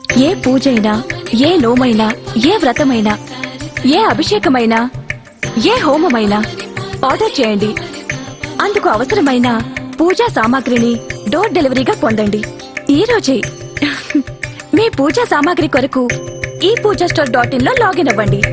ఏ పూజైనా ఏ నోమైనా ఏ వ్రతమైనా ఏ అభిషేకమైనా ఏ హోమమైనా ఆర్డర్ చేయండి అందుకు అవసరమైన పూజా సామాగ్రిని డోర్ డెలివరీగా పొందండి ఈ రోజే మీ పూజా సామాగ్రి కొరకు ఈ పూజా స్టోర్ డాట్ ఇన్ లో లాగిన్ అవ్వండి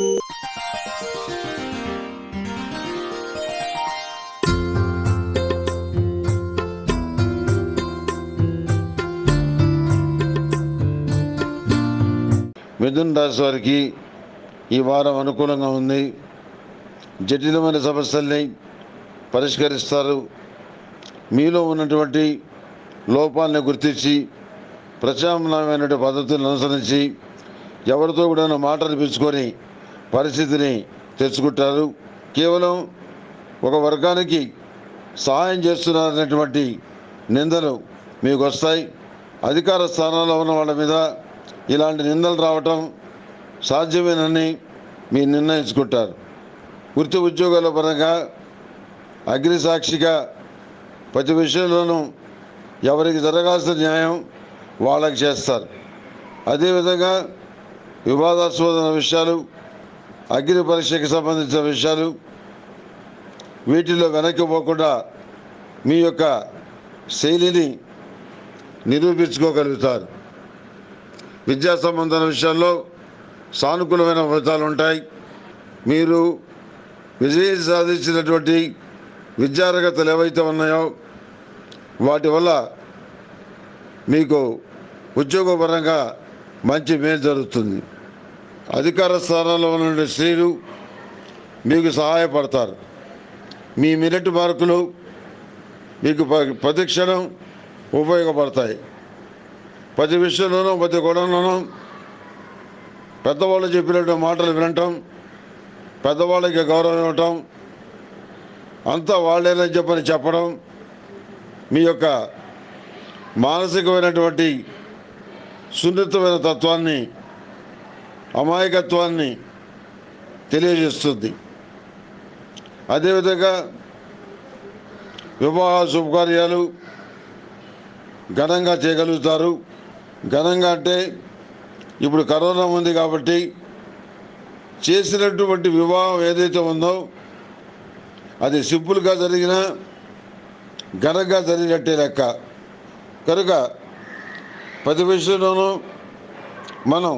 మిథున్ రాశి వారికి ఈ వారం అనుకూలంగా ఉంది జటిలమైన సమస్యల్ని పరిష్కరిస్తారు మీలో ఉన్నటువంటి లోపాలను గుర్తించి ప్రత్యామ్నాయమైన పద్ధతులను అనుసరించి ఎవరితో కూడా మాట అనిపించుకొని పరిస్థితిని తెచ్చుకుంటారు కేవలం ఒక వర్గానికి సహాయం చేస్తున్నారనేటువంటి నిందలు మీకు వస్తాయి అధికార స్థానాల్లో ఉన్న వాళ్ళ మీద ఇలాంటి నిందలు రావటం సాధ్యమేనని మీరు నిర్ణయించుకుంటారు వృత్తి ఉద్యోగాల పరంగా అగ్ని సాక్షిగా ప్రతి విషయంలోనూ ఎవరికి జరగాల్సిన న్యాయం వాళ్ళకి చేస్తారు అదేవిధంగా వివాదాస్పద విషయాలు అగ్ని పరీక్షకి సంబంధించిన విషయాలు వీటిలో వెనక్కి పోకుండా మీ యొక్క శైలిని నిరూపించుకోగలుగుతారు విద్యా సంబంధమైన విషయాల్లో సానుకూలమైన ఫలితాలు ఉంటాయి మీరు విజయం సాధించినటువంటి విద్యార్హతలు ఏవైతే ఉన్నాయో వాటి వల్ల మీకు ఉద్యోగపరంగా మంచి మేలు జరుగుతుంది అధికార స్థానాల్లో ఉన్న స్త్రీలు మీకు సహాయపడతారు మీ మినిట్ మార్కులు మీకు ప- ప్రతి క్షణం ఉపయోగపడతాయి ప్రతి విషయంలోనూ ప్రతి గొడవలోనూ పెద్దవాళ్ళు చెప్పినట్టు మాటలు వినటం పెద్దవాళ్ళకి గౌరవం ఇవ్వటం అంతా వాళ్ళేనని చెప్పని చెప్పడం మీ యొక్క మానసికమైనటువంటి సున్నితమైన తత్వాన్ని అమాయకత్వాన్ని తెలియజేస్తుంది అదేవిధంగా వివాహ శుభకార్యాలు ఘనంగా చేయగలుగుతారు ఘనంగా అంటే ఇప్పుడు కరోనా ఉంది కాబట్టి చేసినటువంటి వివాహం ఏదైతే ఉందో అది సింపుల్గా జరిగినా ఘనంగా జరిగినట్టే లెక్క కనుక ప్రతి విషయంలోనూ మనం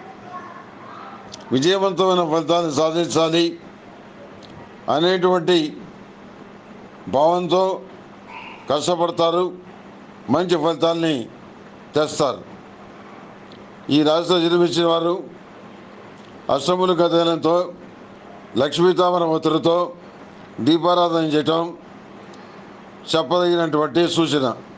విజయవంతమైన ఫలితాన్ని సాధించాలి అనేటువంటి భావంతో కష్టపడతారు మంచి ఫలితాల్ని తెస్తారు ఈ రాశిలో జన్మించిన వారు అష్టములు కథనంతో లక్ష్మీతామర ఒత్తులతో దీపారాధన చేయటం చెప్పదగినటువంటి సూచన